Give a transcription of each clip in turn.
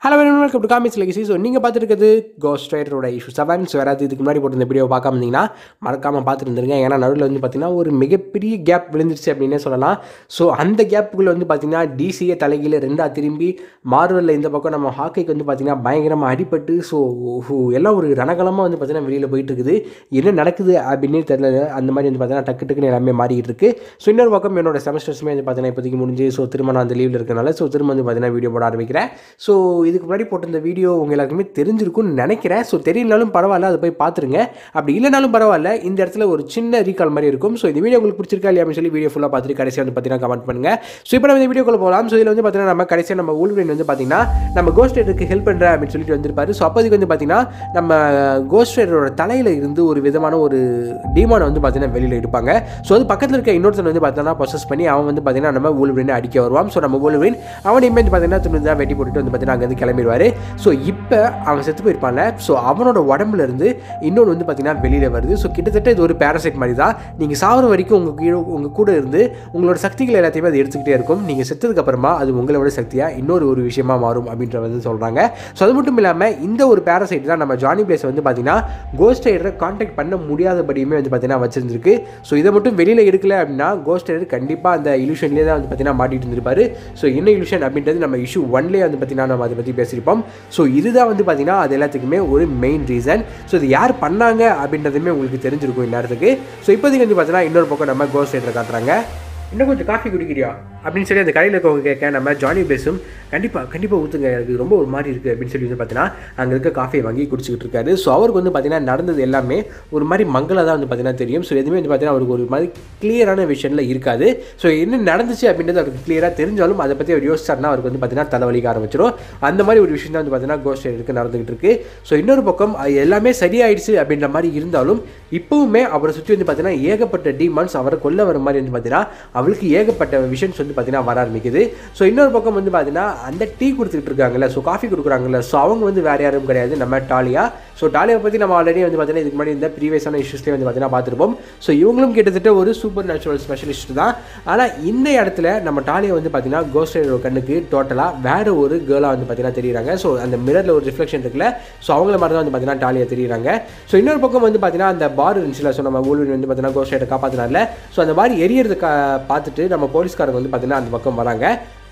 hello welcome to comics legacy so நீங்கள் பார்த்துருக்கிறது ghost ரைடரோட இஷ்யூ செவன் ஸோ யாராவது இதுக்கு முன்னாடி போட்டு இந்த வீடியோ பார்க்காம இருந்தீங்கன்னா மறக்காமல் பார்த்துருந்துருங்க ஏன்னா நடுவில் வந்து பார்த்தீங்கன்னா ஒரு மிகப்பெரிய கேப் விழுந்துருச்சு அப்படின்னே சொல்லலாம் ஸோ அந்த கேப்புக்குள்ளே வந்து பார்த்தீங்கன்னா டிசிஏ தலைகீழ ரெண்டாக திரும்பி மார்வலில் இந்த பக்கம் நம்ம ஹாக்கிக்கு வந்து பார்த்தீங்கன்னா பயங்கரமாக அடிபட்டு ஸோ எல்லாம் ஒரு ரணகலமாக வந்து பார்த்தீங்கன்னா வெளியில் போயிட்டு இருக்குது என்ன நடக்குது அப்படின்னு தெரியல அந்த மாதிரி வந்து பார்த்தீங்கன்னா டக்கு டக்குன்னு எல்லாமே மாறிக்கிட்டு இருக்கு ஸோ இன்னொரு பக்கம் என்னோட செமஸ்டர்ஸுமே வந்து பார்த்தீங்கன்னா இப்போதைக்கு முடிஞ்சு ஸோ திரும்ப நான் அந்த லீவில் இருக்கனால ஸோ திரும்ப வந்து பார்த்தீங்கன்னா வீடியோ போட ஆரம்பிக்கிறேன் ஸோ இதுக்கு முன்னாடி போட்டிருந்த வீடியோ உங்க எல்லாருக்குமே தெரிஞ்சிருக்கும்னு நினைக்கிறேன் ஸோ தெரியலனாலும் பரவாயில்ல அதை போய் பார்த்துருங்க அப்படி இல்லைனாலும் பரவாயில்ல இந்த இடத்துல ஒரு சின்ன ரீகால் மாதிரி இருக்கும் ஸோ இந்த வீடியோ உங்களுக்கு பிடிச்சிருக்கா இல்லையா அப்படின்னு சொல்லி வீடியோ ஃபுல்லாக பார்த்துட்டு கடைசியாக வந்து பார்த்தீங்கன்னா கமெண்ட் பண்ணுங்க ஸோ இப்போ நம்ம இந்த வீடியோக்குள்ள போகலாம் ஸோ இதில் வந்து பார்த்தீங்கன்னா நம்ம கடைசியாக நம்ம ஊழ்வின் வந்து பார்த்தீங்கன்னா நம்ம கோஸ்ட் ரைடருக்கு ஹெல்ப் பண்ணுறேன் அப்படின்னு சொல்லிட்டு வந்திருப்பாரு ஸோ அப்போதைக்கு வந்து பார்த்தீங்கன்னா நம்ம கோஸ்ட் ரைடரோட தலையில் இருந்து ஒரு விதமான ஒரு டீமானை வந்து பார்த்தீங்கன்னா வெளியில் எடுப்பாங்க ஸோ அது பக்கத்தில் இருக்க இன்னொருத்தன் வந்து பார்த்தீங்கன்னா ப்ரொசஸ் பண்ணி அவன் வந்து பார்த்தீங்கன்னா நம்ம ஊழ்வின் அடிக்க வருவான் ஸோ நம்ம ஊழ்வின் அவனையுமே வந்து பார்த்தீங்கன்னா துணிந்தா வெட்டி போட்டுட்டு வந்து பார்த்தீங்கன்னா அங்கேருந்து கிளம்பிடுவார் ஸோ இப்போ அவன் செத்து போயிருப்பான்ல ஸோ அவனோட உடம்புல இருந்து இன்னொன்று வந்து பார்த்தீங்கன்னா வெளியில் வருது ஸோ கிட்டத்தட்ட இது ஒரு பேரசைட் மாதிரி தான் நீங்கள் சாவர வரைக்கும் உங்கள் கீழே உங்கள் கூட இருந்து உங்களோட சக்திகள் எல்லாத்தையுமே அது எடுத்துக்கிட்டே இருக்கும் நீங்கள் செத்ததுக்கு அப்புறமா அது உங்களோட சக்தியாக இன்னொரு ஒரு விஷயமா மாறும் அப்படின்ற வந்து சொல்கிறாங்க ஸோ அது மட்டும் இல்லாமல் இந்த ஒரு பேரசைட் தான் நம்ம ஜானி பிளேஸ் வந்து பார்த்தீங்கன்னா கோஸ்ட் ரைடரை காண்டாக்ட் பண்ண முடியாதபடியுமே வந்து பார்த்தீங்கன்னா வச்சிருந்திருக்கு ஸோ இதை மட்டும் வெளியில் எடுக்கல அப்படின்னா கோஸ்ட் ரைடர் கண்டிப்பாக அந்த இலுஷன்லேயே தான் வந்து பார்த்தீங்கன்னா மாட்டிட்டு இருந்திருப்பாரு ஸோ என்ன இலுஷன் அப்படின்றது நம்ம இஷ்யூ ஒன்லேயே வந்து பார்த்தீங்கன்னா நம்ம அதை பற்றி பேசியிருப்போம் ஸோ இதுதான் வந்து பார்த்தீங்கன்னா அது எல்லாத்துக்குமே ஒரு மெயின் ரீசன் ஸோ இது யார் பண்ணாங்க அப்படின்றதுமே உங்களுக்கு தெரிஞ்சிருக்கும் இந்நேரத்துக்கு ஸோ இப்போதைக்கு வந்து பார்த்தீங்கன்னா இன்னொரு பக்கம் நம்ம கோஸ்ட் ரைடரை காட்டுறாங்க இன்னும் கொஞ்சம் காஃபி குடிக்கிறியா அப்படின்னு சொல்லி அந்த கடையில் இருக்கவங்க கேட்க நம்ம ஜானி பேசும் கண்டிப்பாக கண்டிப்பாக ஊற்றுங்க எனக்கு ரொம்ப ஒரு மாதிரி இருக்குது அப்படின்னு சொல்லி வந்து பார்த்தீங்கன்னா அங்கே இருக்க காஃபியை வாங்கி குடிச்சிக்கிட்டு இருக்காரு ஸோ அவருக்கு வந்து பார்த்தீங்கன்னா நடந்தது எல்லாமே ஒரு மாதிரி மங்களாக தான் வந்து பார்த்தீங்கன்னா தெரியும் ஸோ எதுவுமே வந்து பார்த்தீங்கன்னா அவருக்கு ஒரு மாதிரி கிளியரான விஷயம்ல இருக்காது ஸோ என்ன நடந்துச்சு அப்படின்றது அவருக்கு கிளியராக தெரிஞ்சாலும் அதை பற்றி அவர் யோசிச்சார்னா அவருக்கு வந்து பார்த்தீங்கன்னா தலைவலிக்க ஆரம்பிச்சிடும் அந்த மாதிரி ஒரு விஷயம் தான் வந்து பார்த்தீங்கன்னா கோஸ்ட் ரைடருக்கு நடந்துகிட்டு இருக்கு ஸோ இன்னொரு பக்கம் அது எல்லாமே சரியாயிடுச்சு அப்படின்ற மாதிரி இருந்தாலும் இப்போவுமே அவரை சுற்றி வந்து பார்த்தீங்கன்னா ஏகப்பட்ட டிமான்ஸ் அவரை கொல்ல வர மாதிரி வந்து பார்த்தீங்கன்னா அவளுக்கு ஏகப்பட்ட விஷன்ஸ் வந்து பார்த்தீங்கன்னா வர ஆரம்பிக்குது ஸோ இன்னொரு பக்கம் வந்து பார்த்தீங்கன்னா அந்த டீ கொடுத்துட்டு இருக்காங்கல்ல ஸோ காஃபி கொடுக்குறாங்கல்ல ஸோ அவங்க வந்து வேறு யாரும் கிடையாது நம்ம டாலியா ஸோ டாலியாவை பற்றி நம்ம ஆல்ரெடி வந்து பார்த்தீங்கன்னா இதுக்கு முன்னாடி இந்த ப்ரீவியஸான இஷ்யூஸ்லேயே வந்து பார்த்தீங்கன்னா பார்த்துருப்போம் ஸோ இவங்களும் கிட்டத்தட்ட ஒரு சூப்பர் நேச்சுரல் ஸ்பெஷலிஸ்ட் தான் ஆனால் இந்த இடத்துல நம்ம டாலியா வந்து பார்த்தீங்கன்னா கோஸ்ட் ரைடர் கண்ணுக்கு டோட்டலாக வேறு ஒரு கேர்ளாக வந்து பார்த்தீங்கன்னா தெரியுறாங்க ஸோ அந்த மிரரில் ஒரு ரிஃப்ளெக்ஷன் இருக்குல்ல ஸோ அவங்கள மாதிரி தான் வந்து பார்த்தீங்கன்னா டாலியா தெரியுறாங்க ஸோ இன்னொரு பக்கம் வந்து பார்த்தீங்கன்னா அந்த பார் இருந்துச்சுல ஸோ நம்ம ஊழ்வின் வந்து பார்த்தீங்கன்னா கோஸ்ட் ரைடர் காப்பாற்றினார்ல ஸோ அந்த பார் எரியறது கா பார்த்துட்டு நம்ம போலீஸ்காரங்க வந்து பார்த்தீங்கன்னா அந்த பக்கம் வராங்க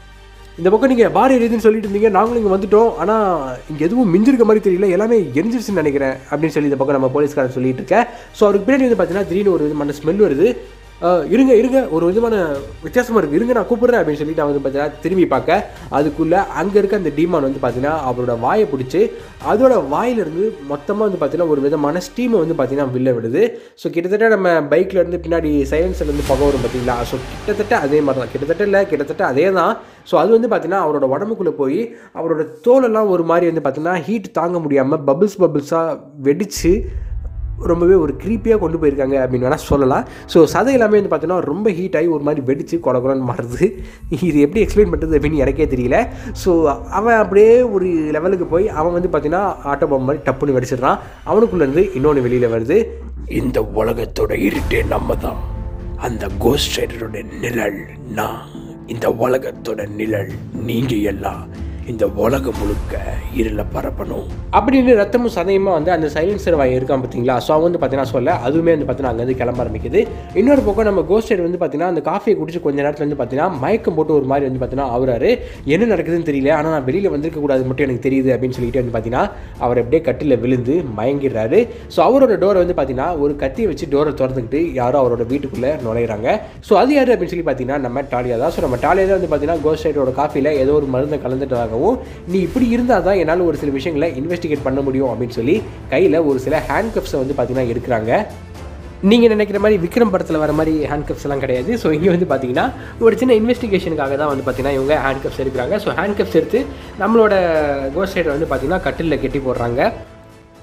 இந்த பக்கம் நீங்கள் பார் எரியுதுன்னு சொல்லிட்டு இருந்தீங்க நாங்களும் இங்கே வந்துட்டோம் ஆனால் இங்கே எதுவும் மிஞ்சிருக்க மாதிரி தெரியல எல்லாமே எரிஞ்சிருச்சுன்னு நினைக்கிறேன் அப்படின்னு சொல்லி இந்த பக்கம் நம்ம போலீஸ்காரன் சொல்லிட்டு இருக்கேன் ஸோ அவருக்கு பின்னாடி வந்து பார்த்தீங்கன்னா திடீர்னு ஒரு விதமான ஸ்மெல் வருது அஹ் இருங்க இருங்க ஒரு விதமான வித்தியாசமாக இருக்குது இருங்க நான் கூப்பிட்றேன் அப்படின்னு சொல்லிட்டு நான் வந்து பார்த்தீங்கன்னா திரும்பி பார்க்க அதுக்குள்ளே அங்கே இருக்க அந்த டீமான் வந்து பார்த்தீங்கன்னா அவரோட வாயை பிடிச்சி அதோட வாயிலிருந்து மொத்தமாக வந்து பார்த்தீங்கன்னா ஒரு விதமான ஸ்டீமை வந்து பார்த்தீங்கன்னா வெளில விடுது ஸோ கிட்டத்தட்ட நம்ம பைக்கில் இருந்து பின்னாடி சைலன்ஸில் இருந்து புகை வரும் பார்த்தீங்களா ஸோ கிட்டத்தட்ட அதே மாதிரி தான் கிட்டத்தட்ட இல்லை கிட்டத்தட்ட அதே தான் ஸோ அது வந்து பார்த்தீங்கன்னா அவரோட உடம்புக்குள்ளே போய் அவரோட தோலெல்லாம் ஒரு மாதிரி வந்து பார்த்தீங்கன்னா ஹீட் தாங்க முடியாமல் பபிள்ஸ் பபிள்ஸாக வெடித்து ரொம்பவே ஒரு க்ரீப்பியாக கொண்டு போயிருக்காங்க அப்படின்னு வேணால் சொல்லலாம் ஸோ சதை எல்லாமே வந்து பார்த்தீங்கன்னா ரொம்ப ஹீட் ஆகி ஒரு மாதிரி வெடிச்சு கொல கொலன்னு மாறுது இது எப்படி எக்ஸ்பிளைன் பண்ணுறது அப்படின்னு எனக்கே தெரியல ஸோ அவன் அப்படியே ஒரு லெவலுக்கு போய் அவன் வந்து பார்த்தீங்கன்னா ஆட்டோ பாம்பு மாதிரி டப்புன்னு வெடிச்சிடுறான் அவனுக்குள்ளேருந்து இன்னொன்று வெளியில் வருது இந்த உலகத்தோட இருட்டே நம்ம தான் அந்த கோஸ்ட் ரைடரோட நிழல் நான் இந்த உலகத்தோட நிழல் நீங்க எல்லாம் இந்த உலகம் முழுக்க இருள பரப்பணும் அப்படின்னு ரத்தமும் சதையுமா வந்து அந்த சைலன்சர் வாய் இருக்கான் பார்த்தீங்களா ஸோ அவன் வந்து பார்த்தீங்கன்னா சொல்ல அதுவுமே வந்து பார்த்தீங்கன்னா அங்கேருந்து கிளம்ப ஆரம்பிக்குது இன்னொரு பக்கம் நம்ம கோஸ்ட் ரைடர் வந்து பார்த்தீங்கன்னா அந்த காஃபியை குடிச்சு கொஞ்ச நேரத்தில் வந்து பார்த்தீங்கன்னா மயக்கம் போட்டு ஒரு மாதிரி வந்து பார்த்தீங்கன்னா அவராரு என்ன நடக்குதுன்னு தெரியல ஆனால் நான் வெளியில் வந்திருக்க கூடாது மட்டும் எனக்கு தெரியுது அப்படின்னு சொல்லிட்டு வந்து பார்த்தீங்கன்னா அவர் அப்படியே கட்டில் விழுந்து மயங்கிடுறாரு ஸோ அவரோட டோரை வந்து பார்த்தீங்கன்னா ஒரு கத்தியை வச்சு டோரை திறந்துக்கிட்டு யாரோ அவரோட வீட்டுக்குள்ளே நுழையிறாங்க ஸோ அது யார் அப்படின்னு சொல்லி பார்த்தீங்கன்னா நம்ம டாலியா தான் ஸோ நம்ம டாலியா தான் வந்து பார்த்தீங்கன்னா கோஸ்ட் ரைடரோட காஃபியில் ஏதோ ஒரு மருந்தை கலந்துட்டதாகவும் நீ இப்படி இருந்தால் தான் என்னால் ஒரு சில விஷயங்களை இன்வெஸ்டிகேட் பண்ண முடியும் அப்படின்னு சொல்லி கையில் ஒரு சில ஹேண்ட் கப்ஸை வந்து பார்த்தீங்கன்னா எடுக்கிறாங்க நீங்கள் நினைக்கிற மாதிரி விக்ரம் படத்தில் வர மாதிரி ஹேண்ட் கப்ஸ் எல்லாம் கிடையாது ஸோ இங்கே வந்து பார்த்தீங்கன்னா ஒரு சின்ன இன்வெஸ்டிகேஷனுக்காக தான் வந்து பார்த்தீங்கன்னா இவங்க ஹேண்ட் கப்ஸ் எடுக்கிறாங்க ஸோ ஹேண்ட் கப்ஸ் எடுத்து நம்மளோட கோஸ்ட் ரைடர் வந்து பார்த்தீங்கன்னா கட்டிலில் கட்டி போடுறாங்க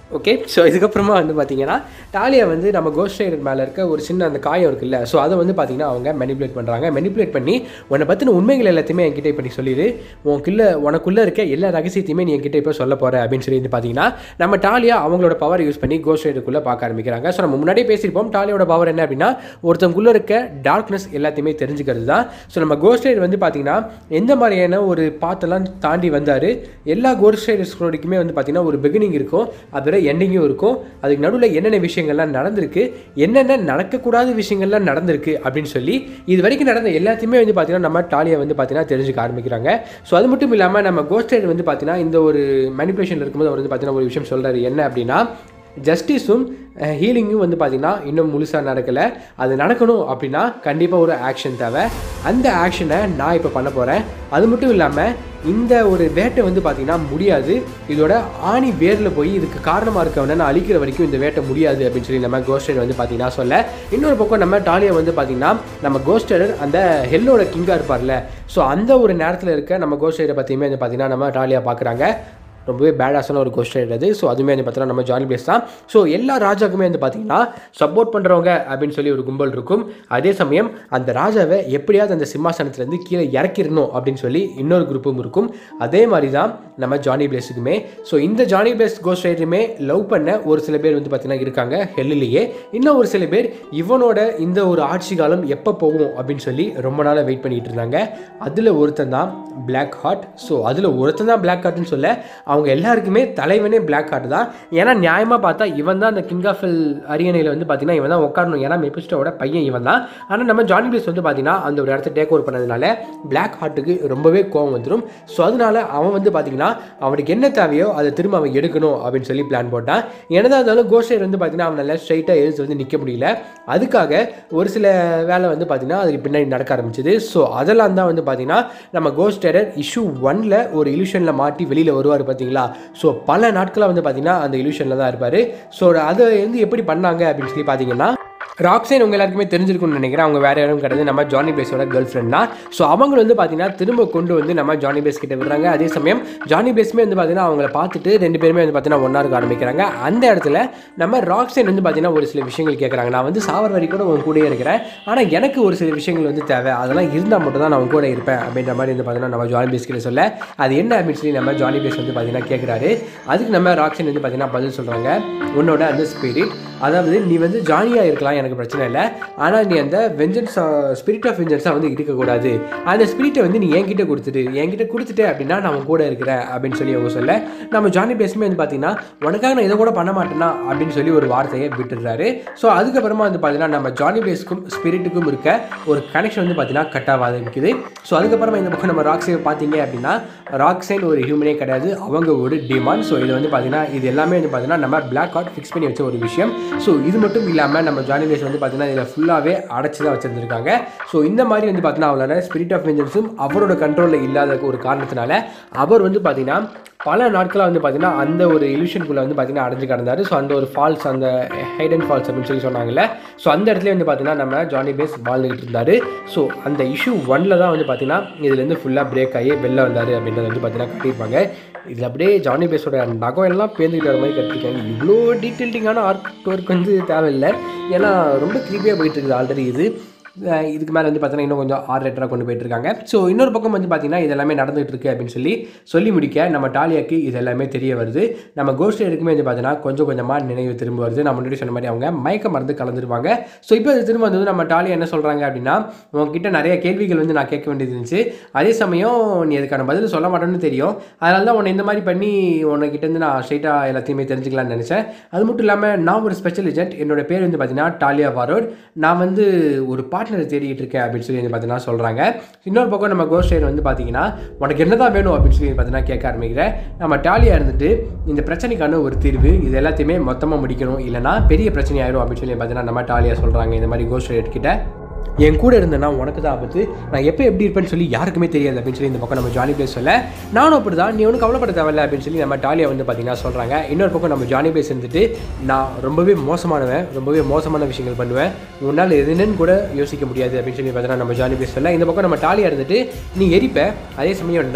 ஓகே ஸோ இதுக்கப்புறமா வந்து பார்த்தீங்கன்னா டாலியா வந்து நம்ம கோஸ்ட் ரைடர் மேலே இருக்க ஒரு சின்ன அந்த காயம் இருக்குல்ல ஸோ அதை வந்து பார்த்தீங்கன்னா அவங்க மெனிப்புலேட் பண்ணுறாங்க மெனிப்புலேட் பண்ணி உன்னை பற்றின உண்மைகள் எல்லாத்தையுமே என்கிட்ட இப்போ நீ சொல்லிடு உனக்குள்ள உனக்குள்ளே இருக்க எல்லா ரகசியத்தையுமே நீ என்கிட்ட இப்போ சொல்ல போகிற அப்படின்னு சொல்லி வந்து பார்த்தீங்கன்னா நம்ம டாலியா அவங்களோட பவர் யூஸ் பண்ணி கோஸ்ட் ரைடருக்குள்ளே பார்க்க ஆரம்பிக்கிறாங்க ஸோ நம்ம முன்னாடியே பேசியிருப்போம் டாலியோட பவர் என்ன அப்படின்னா ஒருத்தவங்களுக்குள்ளே இருக்க டார்க்னஸ் எல்லாத்தையுமே தெரிஞ்சுக்கிறது தான் ஸோ நம்ம கோஸ்ட் ரைடர் வந்து பார்த்தீங்கன்னா எந்த மாதிரியான ஒரு பாத்தெல்லாம் தாண்டி வந்தார் எல்லா கோஸ்ட் ரைடர்ஸ்களோடைக்குமே வந்து பார்த்தீங்கன்னா ஒரு பிகினிங் இருக்கும் அதோட எண்டிங்கும் இருக்கும் அதுக்கு நடுவில் என்னென்ன விஷயங்கள்லாம் நடந்திருக்கு என்னென்ன நடக்கக்கூடாத விஷயங்கள்லாம் நடந்திருக்கு அப்படின்னு சொல்லி இது வரைக்கும் நடந்த எல்லாத்தையுமே வந்து பார்த்தீங்கன்னா நம்ம டாலியை வந்து பார்த்தீங்கன்னா தெரிஞ்சுக்க ஆரம்பிக்கிறாங்க ஸோ அது மட்டும் இல்லாமல் நம்ம கோஸ்ட் ரைடர் வந்து பார்த்தீங்கன்னா இந்த ஒரு மேனிப்புலேஷன் இருக்கும்போது அவர் வந்து பார்த்தீங்கன்னா ஒரு விஷயம் சொல்கிறாரு என்ன அப்படின்னா ஜஸ்டிஸும் ஹீலிங்கும் வந்து பார்த்திங்கன்னா இன்னும் முழுசாக நடக்கலை அது நடக்கணும் அப்படின்னா கண்டிப்பாக ஒரு ஆக்ஷன் தேவை அந்த ஆக்ஷனை நான் இப்போ பண்ண போகிறேன் அது மட்டும் இல்லாமல் இந்த ஒரு வேட்டை வந்து பார்த்திங்கன்னா முடியாது இதோட ஆணி வேரில் போய் இதுக்கு காரணமாக இருக்கவனை நான் அழிக்கிற வரைக்கும் இந்த வேட்டை முடியாது அப்படின்னு சொல்லி நம்ம கோஸ்டர் வந்து பார்த்திங்கன்னா சொல்ல இன்னொரு பக்கம் நம்ம டாலியை வந்து பார்த்திங்கன்னா நம்ம கோஸ்டர் அந்த ஹெல்லோட கிங்காக இருப்பார்ல ஸோ அந்த ஒரு நேரத்தில் இருக்க நம்ம கோஸ்டரை பற்றியுமே வந்து பார்த்திங்கன்னா நம்ம டாலியாக பார்க்குறாங்க ரொம்பவே பேடாஸான ஒரு கொஸ்டின் இருந்தது ஸோ அதுவுமே வந்து பார்த்தீங்கன்னா நம்ம ஜானி பிளேஸ் தான் ஸோ எல்லா ராஜாக்குமே வந்து பார்த்தீங்கன்னா சப்போர்ட் பண்ணுறவங்க அப்படின்னு சொல்லி ஒரு கும்பல் இருக்கும் அதே சமயம் அந்த ராஜாவை எப்படியாவது அந்த சிம்மாசனத்துலேருந்து கீழே இறக்கிடணும் அப்படின்னு சொல்லி இன்னொரு குரூப்பும் இருக்கும் அதே மாதிரி தான் நம்ம ஜானி பிளேஸுக்குமே ஸோ இந்த ஜானி பிளேஸ் கோஸ்ட் ரைடருமே லவ் பண்ண ஒரு சில பேர் வந்து பார்த்தீங்கன்னா இருக்காங்க ஹெல்லிலேயே இன்னும் ஒரு சில பேர் இவனோட இந்த ஒரு ஆட்சி காலம் எப்போ போகும் அப்படின்னு சொல்லி ரொம்ப நாளாக வெயிட் பண்ணிட்டு இருந்தாங்க அதில் ஒருத்தன் தான் பிளாக் ஹார்ட் ஸோ அதில் ஒருத்தன் தான் பிளாக் ஹார்ட்னு சொல்ல அவங்க எல்லாருக்குமே தலைவனே பிளாக் ஹார்ட் தான் ஏன்னா நியாயமாக பார்த்தா இவன் தான் அந்த கிங் ஆஃப் அரியணையில் வந்து பார்த்தீங்கன்னா இவன் தான் உட்காரணும் ஏன்னா மெபிஸ்டோட பையன் இவன் தான் ஆனால் நம்ம ஜானி பிளேஸ் வந்து பார்த்தீங்கன்னா அந்த ஒரு இடத்த டேக் ஓவர் பண்ணதுனால பிளாக் ஹார்ட்டுக்கு ரொம்பவே கோவம் வந்துடும் ஸோ அதனால அவன் வந்து பார்த்தீங்கன்னா அவனுக்கு என்ன தேவையோ அதை திரும்ப அவன் எடுக்கணும் அப்படின்னு சொல்லி பிளான் போட்டான் என்னதான் இருந்தாலும் கோஷர் வந்து பார்த்தீங்கன்னா அவனால் ஸ்ட்ரைட்டாக எழுத்து வந்து நிற்க முடியல அதுக்காக ஒரு சில வேலை வந்து பார்த்தீங்கன்னா அதுக்கு பின்னாடி நடக்க ஆரம்பிச்சது ஸோ அதெல்லாம் தான் வந்து பார்த்தீங்கன்னா நம்ம கோஸ்ட் டெரர் இஷ்யூ ஒன்ல ஒரு இல்யூஷனில் மாட்டி வெளியில் வருவார் பார்த்தீங்களா ஸோ பல நாட்களாக வந்து பார்த்தீங்கன்னா அந்த இல்யூஷனில் தான் இருப்பார் ஸோ அதை வந்து எப்படி பண்ணாங்க அப்படின்னு சொல்லி பார்த்தீங்கன்னா ராக்ஸைன் உங்க எல்லாருக்குமே தெரிஞ்சிருக்கும்னு நினைக்கிறேன் அவங்க வேற யாரும் கிடையாது நம்ம ஜானி பேஸோட கேர்ள் ஃப்ரெண்ட் தான் ஸோ அவங்க வந்து பார்த்தீங்கன்னா திரும்ப கொண்டு வந்து நம்ம ஜானி பேஸ் கிட்ட விடுறாங்க அதே சமயம் ஜானி பேஸ்மே வந்து பார்த்தீங்கன்னா அவங்கள பார்த்துட்டு ரெண்டு பேருமே வந்து பார்த்தீங்கன்னா ஒன்றா இருக்க ஆரம்பிக்கிறாங்க அந்த இடத்துல நம்ம ராக்ஸைன் வந்து பார்த்தீங்கன்னா ஒரு சில விஷயங்கள் கேட்குறாங்க நான் வந்து சாவர வரைக்கும் கூட உங்க கூடயே இருக்கிறேன் ஆனால் எனக்கு ஒரு சில விஷயங்கள் வந்து தேவை அதெல்லாம் இருந்தால் மட்டும் தான் நான் உங்க கூட இருப்பேன் அப்படின்ற மாதிரி வந்து பார்த்தீங்கன்னா நம்ம ஜானி பேஸ் கிட்ட சொல்ல அது என்ன அப்படின்னு சொல்லி நம்ம ஜானி பேஸ் வந்து பார்த்தீங்கன்னா கேட்குறாரு அதுக்கு நம்ம ராக்ஸைன் வந்து பார்த்தீங்கன்னா பதில் சொல்கிறாங்க உன்னோட அந்த ஸ்பிரிட் அதாவது நீ வந்து ஜாலியாக இருக்கலாம் எனக்கு பிரச்சனை இல்லை ஆனால் நீ அந்த வெஞ்சன்ஸ் ஸ்பிரிட் ஆஃப் வெஞ்சன்ஸாக வந்து இருக்கக்கூடாது அந்த ஸ்பிரிட்டை வந்து நீ என்கிட்ட கொடுத்துட்டு என்கிட்ட கொடுத்துட்டு அப்படின்னா நான் உன் கூட இருக்கிறேன் அப்படின்னு சொல்லி அவங்க சொல்ல நம்ம ஜானி பேசுமே வந்து பார்த்தீங்கன்னா உனக்காக நான் இதை கூட பண்ண மாட்டேனா அப்படின்னு சொல்லி ஒரு வார்த்தையை விட்டுடுறாரு ஸோ அதுக்கப்புறமா வந்து பார்த்தீங்கன்னா நம்ம ஜானி பேஸ்க்கும் ஸ்பிரிட்டுக்கும் இருக்க ஒரு கனெக்ஷன் வந்து பார்த்தீங்கன்னா கட் ஆக ஆரம்பிக்குது ஸோ அதுக்கப்புறமா இந்த பக்கம் நம்ம ராக்ஸை பார்த்தீங்க அப்படின்னா ராக்ஸைன் ஒரு ஹியூமனே கிடையாது அவங்க ஒரு டிமான் ஸோ இது வந்து பார்த்தீங்கன்னா இது எல்லாமே வந்து பார்த்தீங்கன்னா நம்ம பிளாக் கார்ட் ஃபிக்ஸ் பண்ணி வச்ச ஒரு விஷயம் ஸோ இது மட்டும் இல்லாமல் நம்ம ஜானி பேஸ் வந்து பார்த்தீங்கன்னா இதில் ஃபுல்லாகவே அடைச்சி தான் வச்சுருந்துருக்காங்க ஸோ இந்த மாதிரி வந்து பார்த்தீங்கன்னா அவரோட ஸ்பிரிட் ஆஃப் வெஞ்சன்ஸும் அவரோட கண்ட்ரோலில் இல்லாத ஒரு காரணத்தினால அவர் வந்து பார்த்தீங்கன்னா பல நாட்களாக வந்து பார்த்தீங்கன்னா அந்த ஒரு இல்யூஷனுக்குள்ளே வந்து பார்த்தீங்கன்னா அடைஞ்சு கிடந்தாரு ஸோ அந்த ஒரு ஃபால்ஸ் அந்த ஹைடன் ஃபால்ஸ் அப்படின்னு சொல்லி சொன்னாங்கல்ல ஸோ அந்த இடத்துல வந்து பார்த்தீங்கன்னா நம்ம ஜானி பேஸ் வாழ்ந்துகிட்டு இருந்தார் ஸோ அந்த இஷ்யூ ஒன்ல தான் வந்து பார்த்தீங்கன்னா இதுலேருந்து ஃபுல்லாக பிரேக் ஆகி வெளில வந்தார் அப்படின்றத வந்து பார்த்தீங்கன்னா கட்டியிருப்பாங்க இதில் அப்படியே ஜானி பேஸோட நகம் எல்லாம் பேர்ந்துக்கிட்டு வர மாதிரி கட்டிருக்காங்க இவ்வளோ டீட்டெயில்டிங்கான ஆர்ட் ஒர்க் வந்து தேவையில்லை ஏன்னா ரொம்ப கிரிப்பியாக போயிட்டு இருக்குது ஆல்ரெடி இது அஹ் இதுக்கு மேலே வந்து பார்த்தீங்கன்னா இன்னும் கொஞ்சம் ஆர் ரேட்டராக கொண்டு போயிட்டு இருக்காங்க ஸோ இன்னொரு பக்கம் வந்து பார்த்தீங்கன்னா இது எல்லாமே நடந்துகிட்டு இருக்கு அப்படின்னு சொல்லி சொல்லி முடிக்க நம்ம டாலியாக்கு இது எல்லாமே தெரிய வருது நம்ம கோஸ்ட் இருக்குமே வந்து பார்த்தீங்கன்னா கொஞ்சம் கொஞ்சமாக நினைவு திரும்ப வருது நான் முன்னாடி சொன்ன மாதிரி அவங்க மயக்க மருந்து கலந்துருவாங்க ஸோ இப்போ அது திரும்ப வந்து நம்ம டாலியா என்ன சொல்கிறாங்க அப்படின்னா உங்ககிட்ட நிறைய கேள்விகள் வந்து நான் கேட்க வேண்டியது இருந்துச்சு அதே சமயம் நீ அதுக்கான பதில் சொல்ல மாட்டேன்னு தெரியும் அதனால தான் உன்னை இந்த மாதிரி பண்ணி உன்கிட்ட இருந்து நான் ஸ்ட்ரைட்டாக எல்லாத்தையுமே தெரிஞ்சுக்கலாம்னு நினச்சேன் அது மட்டும் இல்லாமல் நான் ஒரு ஸ்பெஷல் ஏஜென்ட் என்னோட பேர் வந்து பார்த்தீங்கன்னா டாலியா வாரோட் நான் வந்து ஒரு பார்ட்னரை தேடிட்டு இருக்கேன் அப்படின்னு சொல்லி வந்து பார்த்தீங்கன்னா சொல்கிறாங்க இன்னொரு பக்கம் நம்ம கோஸ்ட் ரைடர் வந்து பார்த்தீங்கன்னா உனக்கு என்னதான் வேணும் அப்படின்னு சொல்லி பார்த்தீங்கன்னா கேட்க ஆரம்பிக்கிறேன் நம்ம டாலியாக இருந்துட்டு இந்த பிரச்சனைக்கான ஒரு தீர்வு இது எல்லாத்தையுமே மொத்தமாக முடிக்கணும் இல்லைனா பெரிய பிரச்சனை ஆயிரும் அப்படின்னு சொல்லி பார்த்தீங்கன்னா நம்ம டாலியாக சொல்கிறாங்க இந்த மாதிரி கோஸ்ட் ரைடர் கிட்ட என் கூட இருந்தேன்னா உனக்கு தான் ஆபத்து நான் எப்போ எப்படி இருப்பேன்னு சொல்லி யாருக்குமே தெரியாது அப்படின்னு சொல்லி இந்த பக்கம் நம்ம ஜானி பேஸ் சொல்ல நானும் அப்படி தான் நீ ஒன்றும் கவலைப்பட தேவையில்ல அப்படின்னு சொல்லி நம்ம டாலியா வந்து பார்த்தீங்கன்னா சொல்கிறாங்க இன்னொரு பக்கம் நம்ம ஜானி பேஸ் இருந்துட்டு நான் ரொம்பவே மோசமானவன் ரொம்பவே மோசமான விஷயங்கள் பண்ணுவேன் உன்னால் எது என்னன்னு கூட யோசிக்க முடியாது அப்படின்னு சொல்லி பார்த்தீங்கன்னா நம்ம ஜானி பேஸ் சொல்ல இந்த பக்கம் நம்ம டாலியா இருந்துட்டு நீ எரிப்ப அதே சமயம் நான்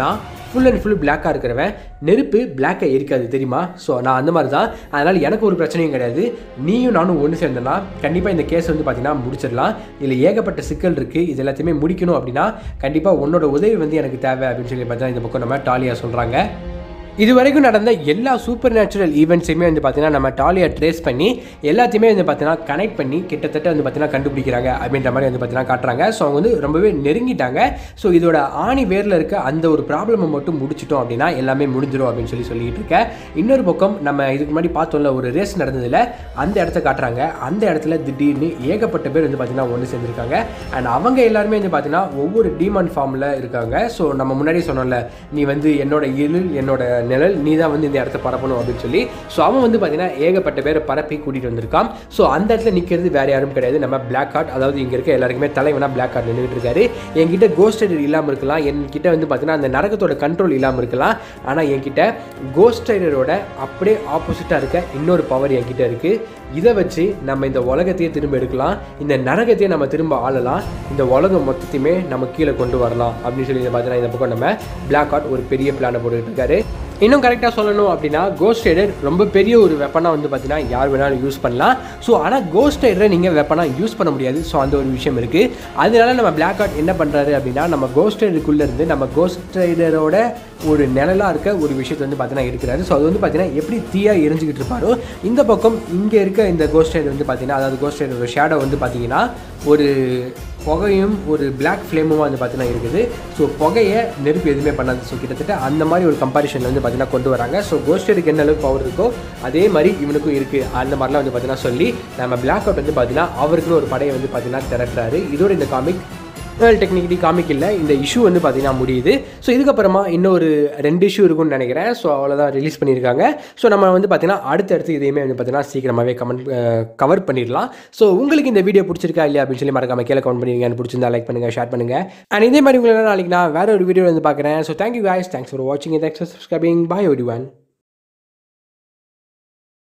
ஃபுல் அண்ட் ஃபுல் பிளாக்காக இருக்கிறவன் நெருப்பு பிளாக்கை எரிக்காது தெரியுமா ஸோ நான் அந்த மாதிரி தான் அதனால் எனக்கு ஒரு பிரச்சனையும் கிடையாது நீயும் நானும் ஒன்று சேர்ந்தனா கண்டிப்பாக இந்த கேஸ் வந்து பார்த்தீங்கன்னா முடிச்சிடலாம் இதில் ஏகப்பட்ட சிக்கல் இருக்குது இது எல்லாத்தையுமே முடிக்கணும் அப்படின்னா கண்டிப்பாக உன்னோட உதவி வந்து எனக்கு தேவை அப்படின்னு சொல்லி பார்த்தா இந்த பக்கம் நம்ம டாலியாக சொல்கிறாங்க இது வரைக்கும் நடந்த எல்லா சூப்பர் நேச்சுரல் ஈவெண்ட்ஸையுமே வந்து பார்த்தீங்கன்னா நம்ம டாலியை ட்ரேஸ் பண்ணி எல்லாத்தையுமே வந்து பார்த்தீங்கன்னா கனெக்ட் பண்ணி கிட்டத்தட்ட வந்து பார்த்தீங்கன்னா கண்டுபிடிக்கிறாங்க அப்படின்ற மாதிரி வந்து பார்த்தீங்கன்னா காட்டுறாங்க ஸோ அவங்க வந்து ரொம்பவே நெருங்கிட்டாங்க ஸோ இதோட ஆணி வேரில் இருக்க அந்த ஒரு ப்ராப்ளமை மட்டும் முடிச்சிட்டோம் அப்படின்னா எல்லாமே முடிஞ்சிடும் அப்படின்னு சொல்லி சொல்லிட்டு இருக்கேன் இன்னொரு பக்கம் நம்ம இதுக்கு முன்னாடி பார்த்தோம்ல ஒரு ரேஸ் நடந்ததில் அந்த இடத்த காட்டுறாங்க அந்த இடத்துல திடீர்னு ஏகப்பட்ட பேர் வந்து பார்த்தீங்கன்னா ஒன்று சேர்ந்துருக்காங்க அண்ட் அவங்க எல்லாருமே வந்து பார்த்தீங்கன்னா ஒவ்வொரு டீமான் ஃபார்மில் இருக்காங்க ஸோ நம்ம முன்னாடி சொன்னோம்ல நீ வந்து என்னோட இருள் என்னோட நிழல் நீ தான் வந்து இந்த இடத்த பரப்பணும் அப்படின்னு சொல்லி ஸோ அவன் வந்து பார்த்தீங்கன்னா ஏகப்பட்ட பேரை பரப்பி கூட்டிகிட்டு வந்திருக்கான் ஸோ அந்த இடத்துல நிற்கிறது வேற யாரும் கிடையாது நம்ம பிளாக் ஹார்ட் அதாவது இங்கே இருக்க எல்லாருக்குமே தலைவனா பிளாக் ஹார்ட் நின்றுட்டு இருக்காரு என்கிட்ட கோஸ்ட் ரைடர் இல்லாமல் இருக்கலாம் என்கிட்ட வந்து பார்த்தீங்கன்னா அந்த நரகத்தோட கண்ட்ரோல் இல்லாமல் இருக்கலாம் ஆனால் என்கிட்ட கோஸ்ட் ரைடரோட அப்படியே ஆப்போசிட்டாக இருக்க இன்னொரு பவர் என்கிட்ட இருக்குது இதை வச்சு நம்ம இந்த உலகத்தையே திரும்ப எடுக்கலாம் இந்த நரகத்தையே நம்ம திரும்ப ஆளலாம் இந்த உலகம் மொத்தத்தையுமே நம்ம கீழே கொண்டு வரலாம் அப்படின்னு சொல்லி பார்த்தீங்கன்னா இந்த பக்கம் நம்ம பிளாக் ஹார்ட் ஒரு பெரிய பிளானை போட்டுக்கிட்டு இருக்காரு இன்னும் கரெக்டாக சொல்லணும் அப்படின்னா கோஸ்ட் ரைடர் ரொம்ப பெரிய ஒரு வெப்பனாக வந்து பார்த்தீங்கன்னா யார் வேணாலும் யூஸ் பண்ணலாம் ஸோ ஆனால் கோஸ்ட் ரைடரை நீங்கள் வெப்பனாக யூஸ் பண்ண முடியாது ஸோ அந்த ஒரு விஷயம் இருக்குது அதனால நம்ம பிளாக் ஹார்ட் என்ன பண்ணுறாரு அப்படின்னா நம்ம கோஸ்ட் ரைடருக்குள்ளே இருந்து நம்ம கோஸ்ட் ரைடரோட ஒரு நிழலாக இருக்க ஒரு விஷயத்தை வந்து பார்த்தீங்கன்னா இருக்கிறாரு ஸோ அது வந்து பார்த்தீங்கன்னா எப்படி தீயாக எரிஞ்சுக்கிட்டு இருப்பாரோ இந்த பக்கம் இங்கே இருக்க இந்த கோஸ்ட் ரைடர் வந்து பார்த்தீங்கன்னா அதாவது கோஸ்ட் ரைடரோட ஷேடோ வந்து பார்த்தீங்கன்னா ஒரு புகையும் ஒரு பிளாக் ஃப்ளேமும் வந்து பார்த்தீங்கன்னா இருக்குது ஸோ புகையை நெருப்பு எதுவுமே பண்ணாது ஸோ கிட்டத்தட்ட அந்த மாதிரி ஒரு கம்பாரிஷனில் வந்து பார்த்தீங்கன்னா கொண்டு வராங்க ஸோ கோஸ்டருக்கு என்ன அளவுக்கு பவர் இருக்கோ அதே மாதிரி இவனுக்கும் இருக்குது அந்த மாதிரிலாம் வந்து பார்த்தீங்கன்னா சொல்லி நம்ம பிளாக் அவுட் வந்து பார்த்தீங்கன்னா அவருக்குன்னு ஒரு படையை வந்து பார்த்தீங்கன்னா திரட்டுறாரு இதோட இந்த காமிக் டெக்னிக்கலி காமிக் இல்லை இந்த இஷ்யூ வந்து பார்த்தீங்கன்னா முடியுது ஸோ இதுக்கப்புறமா இன்னொரு ரெண்டு இஷ்யூ இருக்கும்னு நினைக்கிறேன் ஸோ அவ்வளோதான் ரிலீஸ் பண்ணியிருக்காங்க ஸோ நம்ம வந்து பார்த்தீங்கன்னா அடுத்தடுத்து இதையுமே வந்து பார்த்தீங்கன்னா சீக்கிரமாகவே கமெண்ட் கவர் பண்ணிடலாம் ஸோ உங்களுக்கு இந்த வீடியோ பிடிச்சிருக்கா இல்லையா அப்படின்னு சொல்லி மறக்காம கீழே கமெண்ட் பண்ணிருங்க பிடிச்சிருந்தா லைக் பண்ணுங்கள் ஷேர் பண்ணுங்கள் அண்ட் இதே மாதிரி உங்களை நாளைக்கு நான் வேற ஒரு வீடியோ வந்து பார்க்குறேன் so thank you guys thanks for வாட்சிங் தேங்க்ஸ் ஃபார் சப்ஸ்கிரைபிங் பாய் ஒடி ஒன்